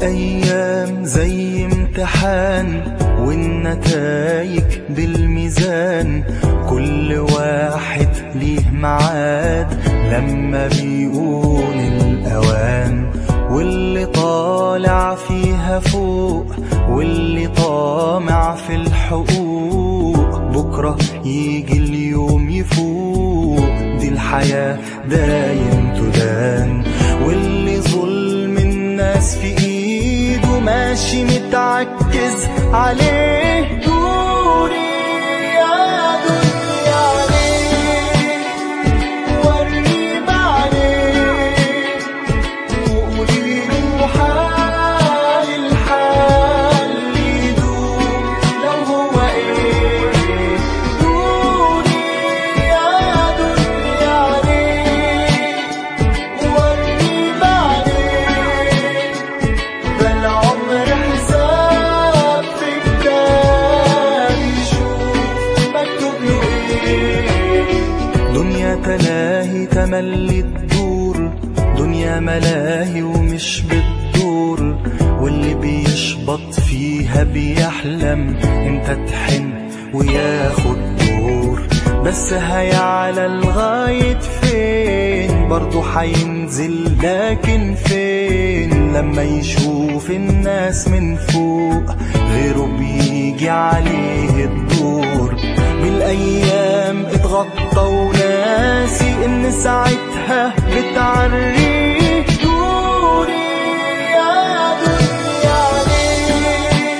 الأيام زي امتحان والنتايج بالميزان كل واحد ليه معاد لما بيقول الأوان واللي طالع فيها فوق واللي طامع في الحقوق بكرة يجي اليوم يفوق دي الحياة دايم تدان واللي ظلم الناس في ايده ماشي متعكز عليه دوري يا دنيا عليه وريني بعدين وقولي له حال الحال يدوم لو هو ايه دوري يا دنيا عليه وريني بعدين ده العمر حساب في كتاب يشوف مكتوب له ايه دنيا تلاهي تملي الدور دنيا ملاهي ومش بتدور واللي بيشبط فيها بيحلم انت تحن وياخد دور بس هيعلى لغاية فين برضه هينزل لكن فين لما يشوف الناس من فوق غيره بيجي عليه الدور بالايام اتغطى وناسي ان ساعتها بتعريه دوري يا دنيا عليه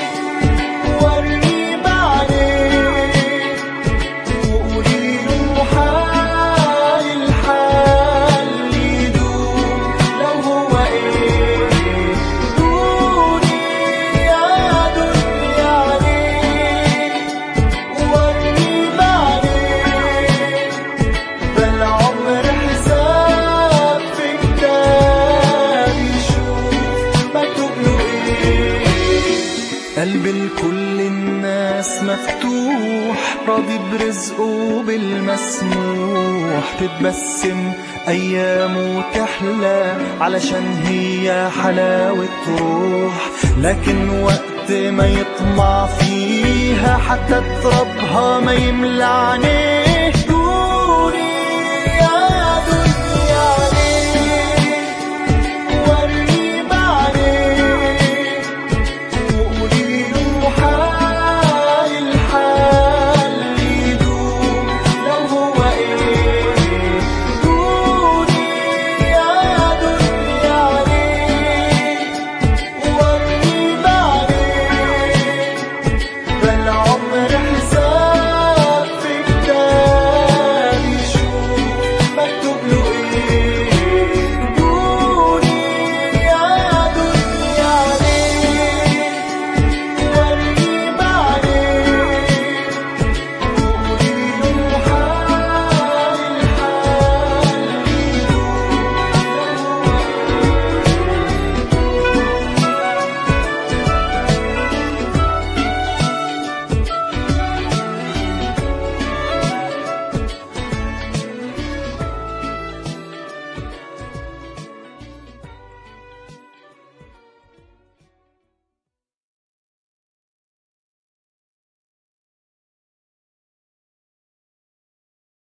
ورني بعدين وقولي له حال الحال يدوم لو هو ايه دوري يا دنيا عليه ورني بعدين ده العمر حساب في كتاب يشوف مكتوب له ايه قلب لكل الناس مفتوح راضي برزقه بالمسموح تتبسم أيامه تحلى علشان هي حلاوة روح لكن وقت ما يطمع فيها حتى ترابها ما يملى عينيه